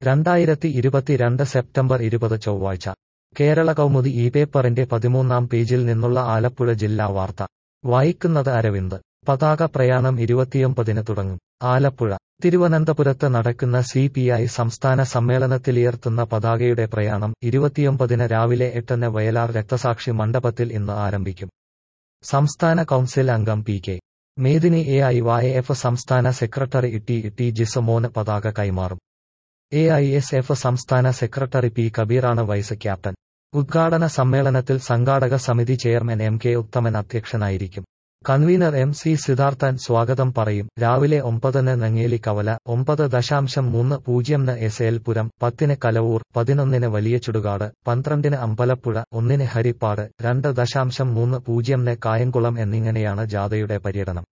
രണ്ടായിരത്തി ഇരുപത്തിരണ്ട് സെപ്റ്റംബർ ഇരുപത് ചൊവ്വാഴ്ച കേരള കൗമുദി ഈ പേപ്പറിന്റെ പതിമൂന്നാം പേജിൽ നിന്നുള്ള ആലപ്പുഴ ജില്ലാ വാർത്ത വായിക്കുന്നത് അരവിന്ദ് പതാക പ്രയാണം ഇരുപത്തിയൊമ്പതിന് തുടങ്ങും ആലപ്പുഴ തിരുവനന്തപുരത്ത് നടക്കുന്ന സി പി ഐ സംസ്ഥാന സമ്മേളനത്തിലുയർത്തുന്ന പതാകയുടെ പ്രയാണം ഇരുപത്തിയൊമ്പതിന് രാവിലെ എട്ടിന് വയലാർ രക്തസാക്ഷി മണ്ഡപത്തിൽ ഇന്ന് ആരംഭിക്കും സംസ്ഥാന കൗൺസിൽ അംഗം P K Medini A I Y F സംസ്ഥാന സെക്രട്ടറി ടി ടി ജിസമോന് പതാക കൈമാറും എ ഐ എസ് എഫ് സംസ്ഥാന സെക്രട്ടറി പി കബീറാണ് വൈസ് ക്യാപ്റ്റൻ ഉദ്ഘാടന സമ്മേളനത്തിൽ സംഘാടക സമിതി ചെയർമാൻ എം കെ ഉത്തമൻ അധ്യക്ഷനായിരിക്കും കൺവീനർ എം സി സിദ്ധാർത്ഥൻ സ്വാഗതം പറയും രാവിലെ ഒമ്പതിന് നെങ്ങേലി കവല ഒമ്പത് ദശാംശം മൂന്ന് പൂജ്യംന് എസ് എൽ പുരം പത്തിന് കലവൂർ പതിനൊന്നിന് വലിയ ചുടുകാട് പന്ത്രണ്ടിന് അമ്പലപ്പുഴ ഒന്നിന് ഹരിപ്പാട് രണ്ട് ദശാംശം മൂന്ന് പൂജ്യംന് കായംകുളം എന്നിങ്ങനെയാണ് ജാഥയുടെ പര്യടനം